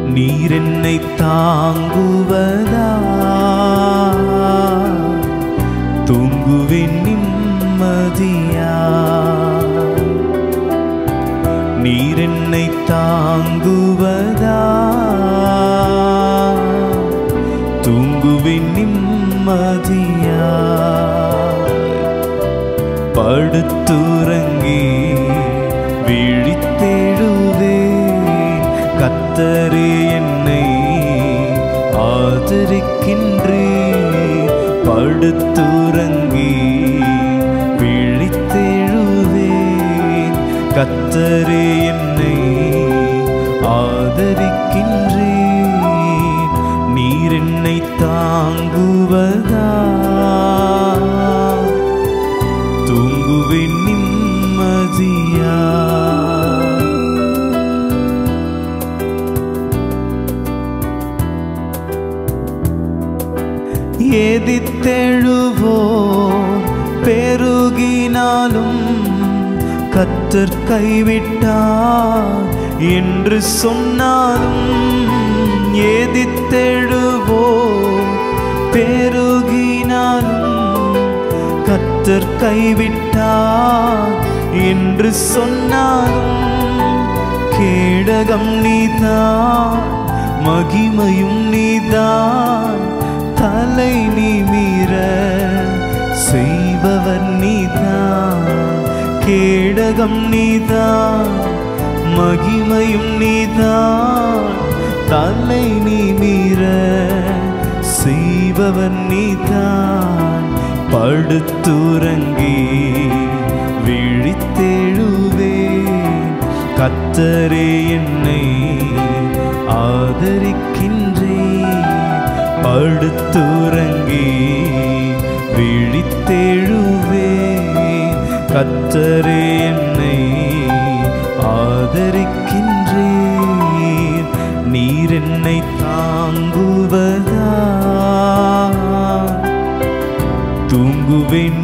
நீர் என்னை தாங்குவதா தூங்குவேன் நிம்மதியா நீர் என்னை தாங்குவதா தூங்குவேன் நிம்மதியா படுத்துறங்கி விழித்தெழுவேன் கத்தரே என்னை ஆதரிக்கின்றே படுத்துறங்கி விழித்தெழுவேன் கத்தரே என்னை ஆதரிக்கின்றேன் நீர் என்னை தாங்குவதா தூங்குவேன் நிம்மதியா எதித்தெழுவோ பெருகினாலும் கத்தர் கைவிட்டார் என்று சொன்னாலும் எதித்தெழுவோ பெருகினாலும் கத்தர் கைவிட்டார் என்று சொன்னாலும் கேடகம் நீதான் மகிமையும் நீதான் தலை நிமிர செய்பவர் நீதான் கேடகம் நீதான் மகிமையும் நீதான் தலை நிமிர செய்பவர் நீதான் படுத்துறங்கி விழித்தெழுவேன் கத்தரே என்னை ஆதரிக்கின்றேன் படுத்துறங்கி விழித்தெழுவேன் கத்தரே என்னை ஆதரிக்கின்றேன் நீர் என்னை தாங்குவதா தூங்குவேன்